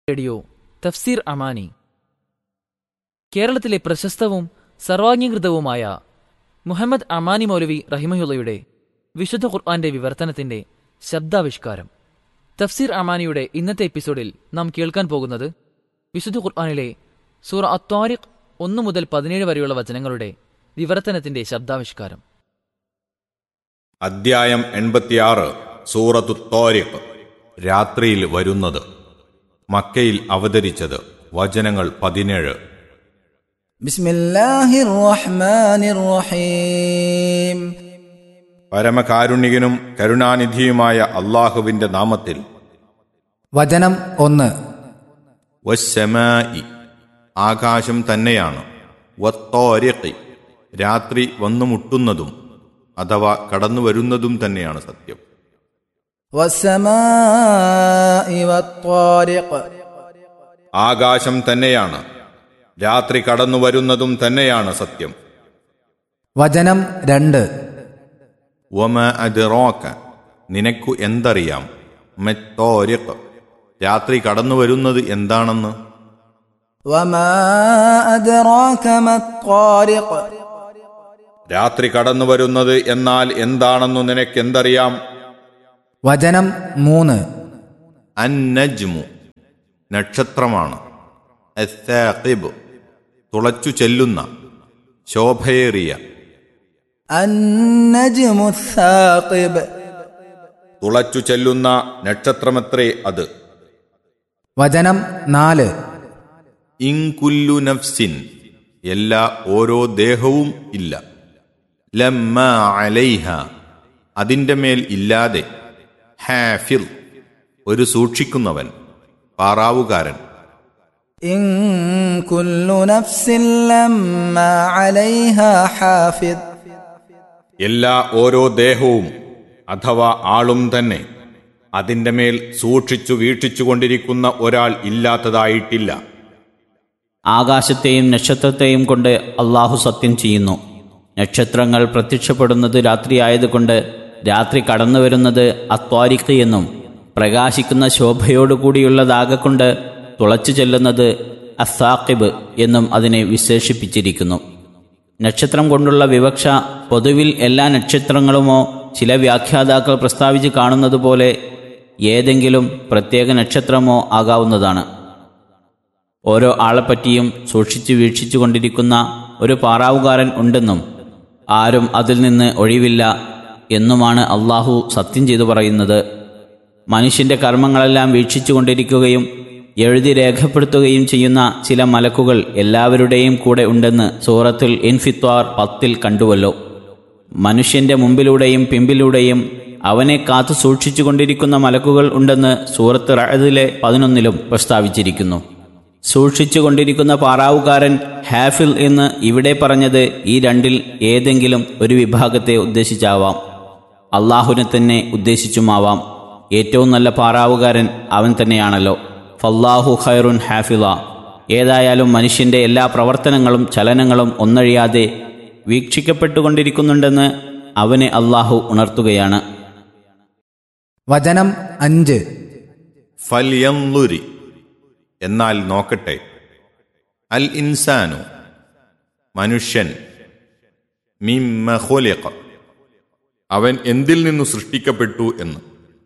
radio തഫ്സീർ അമാനി കേരളത്തിലെ പ്രശസ്തവും സർവാംഗീകൃതവുമായ മുഹമ്മദ് അമാനി മൗലവി റഹിമയുള്ളയുടെ വിശുദ്ധ ഖുർആന്റെ വിവർത്തനത്തിന്റെ ശബ്ദാവിഷ്കാരം തഫ്സീർ അമാനിയുടെ ഇന്നത്തെ എപ്പിസോഡിൽ നാം കേൾക്കാൻ പോകുന്നത് വിശുദ്ധ ഖുർആനിലെ സൂറ അത്വാരിഖ് ഒന്നു മുതൽ പതിനേഴ് വരെയുള്ള വചനങ്ങളുടെ വിവർത്തനത്തിന്റെ ശബ്ദാവിഷ്കാരം അദ്ധ്യായം എൺപത്തിയാറ് സൂറത്തു തോരിഖ് രാത്രിയിൽ വരുന്നത് മക്കയിൽ അവതരിച്ചത് വചനങ്ങൾ പതിനേഴ് بسم الله الرحمن الرحيم പരമകാരുണികനും കരുണാനിധിയുമായ അള്ളാഹുവിന്റെ നാമത്തിൽ വചനം ഒന്ന് വസ്സമായി ആകാശം തന്നെയാണ് വത്തോരിഖി രാത്രി വന്നു മുട്ടുന്നതും അഥവാ കടന്നു വരുന്നതും തന്നെയാണ് സത്യം والسماء والطارق ആകാശം തന്നെയാണ് രാത്രി കടന്നു വരുന്നതും തന്നെയാണ് സത്യം വചനം രണ്ട് വമ അദ്റോക്ക നിനക്കു എന്തറിയാം മെത്തോരിഖ് രാത്രി കടന്നു വരുന്നത് എന്താണെന്ന് وما أدراك ما الطارق രാത്രി കടന്നു വരുന്നത് എന്നാൽ എന്താണെന്നു നിനക്കെന്തറിയാം വചനം മൂന്ന് അന്നജ്മു നക്ഷത്രമാണ് അസ്സാഖിബ് തുളച്ചു ചെല്ലുന്ന ശോഭയേറിയ النجم الثاقب തുളച്ചു ചെല്ലുന്ന നക്ഷത്രമത്രേ അത് വചനം നാല് ഇൻകുല്ലു നഫ്സിൻ എല്ലാ ഓരോ ദേഹവും ഇല്ല ലമ്മ അലൈഹ അതിൻ്റെ മേൽ ഇല്ലാതെ ഹാഫിൽ ഒരു സൂക്ഷിക്കുന്നവൻ പാറാവുകാരൻ إن كل نفس لما عليها حافظ എല്ലാ ഓരോ ദേഹവും അഥവാ ആളും തന്നെ അതിൻ്റെ മേൽ സൂക്ഷിച്ചു വീക്ഷിച്ചുകൊണ്ടിരിക്കുന്ന ഒരാൾ ഇല്ലാത്തതായിട്ടില്ല ആകാശത്തെയും നക്ഷത്രത്തെയും കൊണ്ട് അള്ളാഹു സത്യം ചെയ്യുന്നു നക്ഷത്രങ്ങൾ പ്രത്യക്ഷപ്പെടുന്നത് രാത്രിയായതുകൊണ്ട് രാത്രി കടന്നു വരുന്നത് അത്വാരിക്ക് എന്നും പ്രകാശിക്കുന്ന ശോഭയോടുകൂടിയുള്ളതാകൊണ്ട് തുളച്ചു ചെല്ലുന്നത് അസാക്കിബ് എന്നും അതിനെ വിശേഷിപ്പിച്ചിരിക്കുന്നു നക്ഷത്രം കൊണ്ടുള്ള വിവക്ഷ പൊതുവിൽ എല്ലാ നക്ഷത്രങ്ങളുമോ ചില വ്യാഖ്യാതാക്കൾ പ്രസ്താവിച്ച് കാണുന്നത് പോലെ ഏതെങ്കിലും പ്രത്യേക നക്ഷത്രമോ ആകാവുന്നതാണ് ഓരോ ആളെപ്പറ്റിയും സൂക്ഷിച്ചു വീക്ഷിച്ചു കൊണ്ടിരിക്കുന്ന ഒരു പാറാവുകാരൻ ഉണ്ടെന്നും ആരും അതിൽ നിന്ന് ഒഴിവില്ല എന്നുമാണ് അള്ളാഹു സത്യം ചെയ്തു പറയുന്നത് മനുഷ്യന്റെ കർമ്മങ്ങളെല്ലാം വീക്ഷിച്ചു കൊണ്ടിരിക്കുകയും എഴുതി രേഖപ്പെടുത്തുകയും ചെയ്യുന്ന ചില മലക്കുകൾ എല്ലാവരുടെയും കൂടെ ഉണ്ടെന്ന് സൂറത്തുൽ ഇൻഫിത്വാർ പത്തിൽ കണ്ടുവല്ലോ മനുഷ്യന്റെ മുമ്പിലൂടെയും പിമ്പിലൂടെയും അവനെ കാത്തു സൂക്ഷിച്ചുകൊണ്ടിരിക്കുന്ന മലക്കുകൾ ഉണ്ടെന്ന് സൂറത്ത് റഹദിലെ പതിനൊന്നിലും പ്രസ്താവിച്ചിരിക്കുന്നു സൂക്ഷിച്ചുകൊണ്ടിരിക്കുന്ന പാറാവുകാരൻ ഹാഫിൽ എന്ന് ഇവിടെ പറഞ്ഞത് ഈ രണ്ടിൽ ഏതെങ്കിലും ഒരു വിഭാഗത്തെ ഉദ്ദേശിച്ചാവാം അള്ളാഹുവിനെ തന്നെ ഉദ്ദേശിച്ചുമാവാം ഏറ്റവും നല്ല പാറാവുകാരൻ അവൻ തന്നെയാണല്ലോ ഫല്ലാഹു ഖൈറുൻ ഹാഫിള ഏതായാലും മനുഷ്യന്റെ എല്ലാ പ്രവർത്തനങ്ങളും ചലനങ്ങളും ഒന്നഴിയാതെ വീക്ഷിക്കപ്പെട്ടുകൊണ്ടിരിക്കുന്നുണ്ടെന്ന് അവനെ അള്ളാഹു ഉണർത്തുകയാണ് വചനം അഞ്ച് ഫല്യംലുരി എന്നാൽ നോക്കട്ടെ അൽ ഇൻസാനു മനുഷ്യൻ മിമ്മ ഖുലിഖ അവൻ എന്തിൽ നിന്നു സൃഷ്ടിക്കപ്പെട്ടു എന്ന്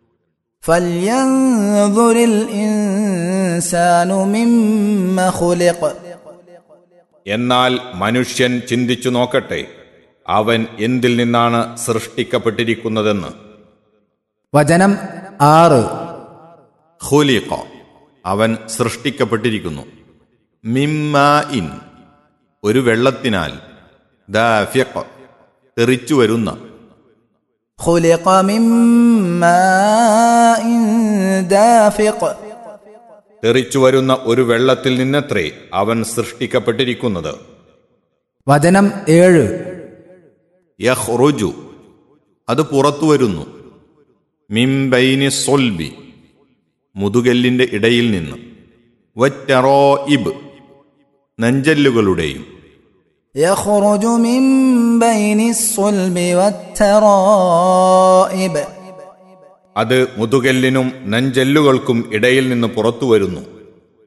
فلينظر الإنسان مما خلق എന്നാൽ മനുഷ്യൻ ചിന്തിച്ചു നോക്കട്ടെ അവൻ എന്തിൽ നിന്നാണ് സൃഷ്ടിക്കപ്പെട്ടിരിക്കുന്നതെന്ന് വചനം ആറ് ഖുലിഖ അവൻ സൃഷ്ടിക്കപ്പെട്ടിരിക്കുന്നു മിമ്മ ഇൻ ഒരു വെള്ളത്തിനാൽ ദാഫിഖ തെറിച്ചു വരുന്ന خلق من ماء دافق തെറിച്ചു വരുന്ന ഒരു വെള്ളത്തിൽ നിന്നത്രേ അവൻ സൃഷ്ടിക്കപ്പെട്ടിരിക്കുന്നത് വചനം ഏഴ് യഹ്റുജു അത് പുറത്തു വരുന്നു മിംബൈനി സൊൽബി മുതുകല്ലിന്റെ ഇടയിൽ നിന്ന് വറ്ററോ ഇബ് നെഞ്ചല്ലുകളുടെയും يخرج من بين الصلب والترائب അത് മുതുകല്ലിനും നെഞ്ചല്ലുകൾക്കും ഇടയിൽ നിന്ന് പുറത്തു വരുന്നു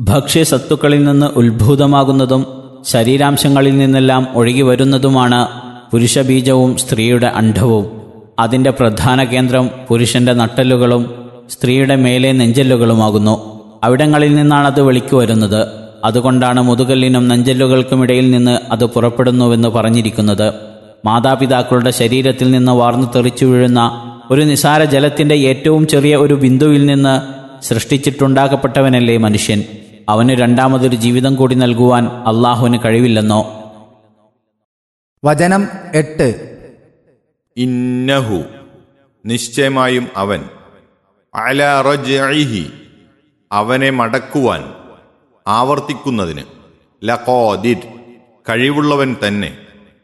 ഭക്ഷ്യസത്തുക്കളിൽ നിന്ന് ഉത്ഭൂതമാകുന്നതും ശരീരാംശങ്ങളിൽ നിന്നെല്ലാം ഒഴുകി വരുന്നതുമാണ് പുരുഷബീജവും സ്ത്രീയുടെ അണ്ഡവും അതിൻ്റെ പ്രധാന കേന്ദ്രം പുരുഷന്റെ നട്ടലുകളും സ്ത്രീയുടെ മേലെ നെഞ്ചല്ലുകളുമാകുന്നു അവിടങ്ങളിൽ നിന്നാണത് വെളിക്കു വരുന്നത് അതുകൊണ്ടാണ് മുതുകല്ലിനും നെഞ്ചല്ലുകൾക്കുമിടയിൽ നിന്ന് അത് പുറപ്പെടുന്നുവെന്ന് പറഞ്ഞിരിക്കുന്നത് മാതാപിതാക്കളുടെ ശരീരത്തിൽ നിന്ന് വാർന്നു തെറിച്ചു വീഴുന്ന ഒരു നിസാര ജലത്തിന്റെ ഏറ്റവും ചെറിയ ഒരു ബിന്ദുവിൽ നിന്ന് സൃഷ്ടിച്ചിട്ടുണ്ടാക്കപ്പെട്ടവനല്ലേ മനുഷ്യൻ അവന് രണ്ടാമതൊരു ജീവിതം കൂടി നൽകുവാൻ അള്ളാഹുവിന് കഴിവില്ലെന്നോ വചനം എട്ട് ഇന്നഹു നിശ്ചയമായും അവൻ അല റജ്ഇഹി അവനെ മടക്കുവാൻ ആവർത്തിക്കുന്നതിന് ലഖോദിർ കഴിവുള്ളവൻ തന്നെ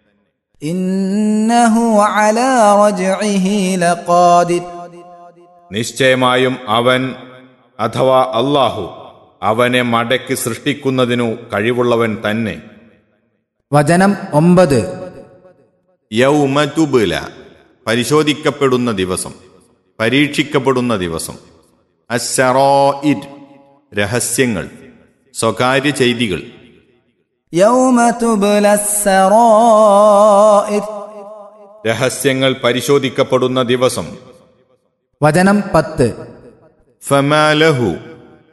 إنه على رجعه لقادر നിശ്ചയമായും അവൻ അഥവാ അള്ളാഹു അവനെ മടക്കി സൃഷ്ടിക്കുന്നതിനു കഴിവുള്ളവൻ തന്നെ വചനം ഒമ്പത് യൗമതുബില പരിശോധിക്കപ്പെടുന്ന ദിവസം പരീക്ഷിക്കപ്പെടുന്ന ദിവസം അസ്സറോഇർ രഹസ്യങ്ങൾ സ്വകാര്യ ചെയ്തികൾ يوم تبلى السرائر രഹസ്യങ്ങൾ പരിശോധിക്കപ്പെടുന്ന ദിവസം വചനം പത്ത് ഫമാലഹു